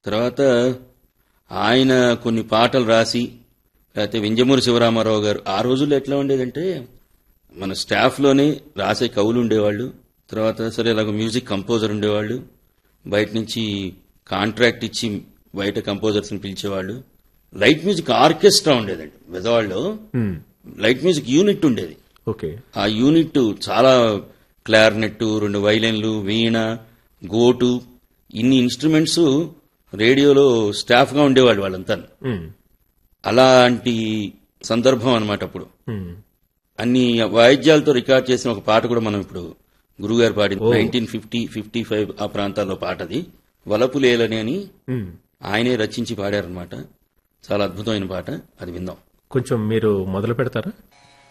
తర్వాత ఆయన కొన్ని పాటలు రాసి లేకపోతే వింజమూరి శివరామారావు గారు ఆ రోజుల్లో ఎట్లా ఉండేదంటే మన స్టాఫ్లోనే రాసే కవులు ఉండేవాళ్ళు తర్వాత సరే ఇలాగ మ్యూజిక్ కంపోజర్ ఉండేవాళ్ళు బయట నుంచి కాంట్రాక్ట్ ఇచ్చి బయట కంపోజర్స్ని పిలిచేవాళ్ళు లైట్ మ్యూజిక్ ఆర్కెస్ట్రా ఉండేదండి విజయవాడలో మ్మ్. లైట్ మ్యూజిక్ యూనిట్ ఉండేది ఓకే ఆ యూనిట్ చాలా క్లారినెట్ రెండు వైలెన్లు వీణ గోటు ఇన్ని ఇన్స్ట్రుమెంట్స్ రేడియోలో స్టాఫ్ గా ఉండేవాళ్ళు వాళ్ళంతా మ్మ్. అలాంటి సందర్భం అన్నమాట అప్పుడు మ్మ్. అన్ని వాయిద్యాలతో రికార్డ్ చేసిన ఒక పాట కూడా మనం ఇప్పుడు గురుగారు పాడింది నైన్టీన్ ఫిఫ్టీ ఫిఫ్టీ ఫైవ్ ఆ ప్రాంతాల్లో పాటది వలపు లేలని అని మ్మ్. ఆయనే రచించి పాడారనమాట చాలా అద్భుతమైన పాట అది విందాం కొంచెం మీరు మొదలు పెడతారా